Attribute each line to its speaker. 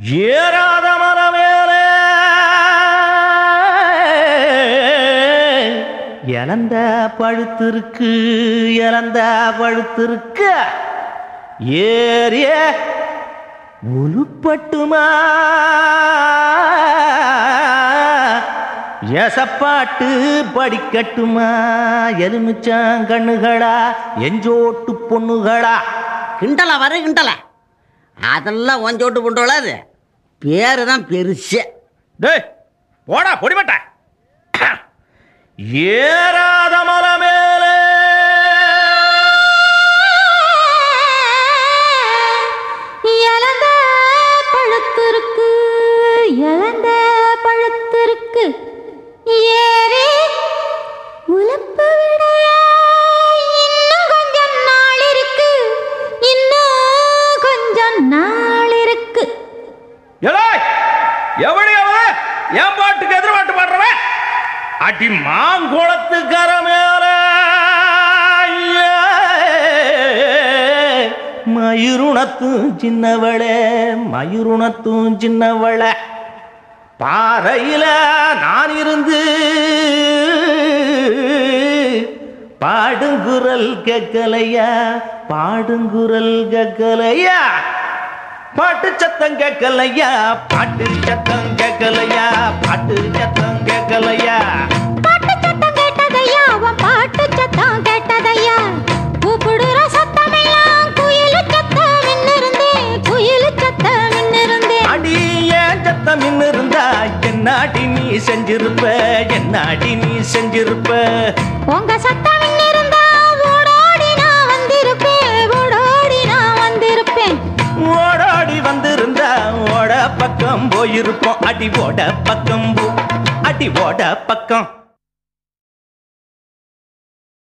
Speaker 1: ஏறாத மரமேலே இழந்த பழுத்திருக்கு இழந்த பழுத்திருக்கு ஏறிய உருப்பட்டுமா எசப்பாட்டு படிக்கட்டுமா எலுமிச்சாங்கண்ணுகளா எஞ்சோட்டு பொண்ணுகளா
Speaker 2: கிண்டலா வர கிண்டலா அதெல்லாம் ஒஞ்சோட்டு பண்ணுறோல அது பேரு தான் பெருசு
Speaker 1: டேய் போடா பொடிமட்ட ஏறாத மரமேலே
Speaker 3: இழந்த பழுத்திருக்கு இழந்த பழுத்திருக்கு ஏறி உழப்பு விட இன்னும் கொஞ்சம் நாள் இருக்கு இன்னும் கொஞ்சம் நாள் இருக்கு
Speaker 1: எலே எவடி அவன் என் பாட்டுக்கு எதிர் பாட்டு பாடுறவன் அடி மாங்குளத்துக்கர மேல மயிருணத்தும் சின்னவளே மயிருணத்தும் சின்னவளே பாறையில நான் இருந்து பாடுங்குரல் கேட்கலையா பாடுங்குரல் கேட்கலையா பாட்டு சத்தம் கேட்கலையா பாட்டு சத்தம் கேட்கலையா பாட்டு சத்தம் கேட்கலையா
Speaker 3: பாட்டு சத்தம் கேட்டதையா அவன் பாட்டு சத்தம் கேட்டதையா கூப்பிடுற சத்தமெல்லாம் குயிலு சத்தம் மின்னிருந்தே குயிலு சத்தம் மின்னிருந்தே
Speaker 1: அடி ஏன் சத்தம் இன்னும் இருந்தா என்னாடி நீ செஞ்சிருப்ப என்னாடி நீ செஞ்சிருப்ப
Speaker 3: உங்க சத்தம் மின்னிருந்தா ஓடோடி நான் வந்திருப்பேன் ஓடோடி நான் வந்திருப்பேன்
Speaker 1: ஓடாடி வந்திருந்தா ஓட பக்கம் போயிருப்போம் அடி ஓட பக்கம் போ அடி ஓட பக்கம்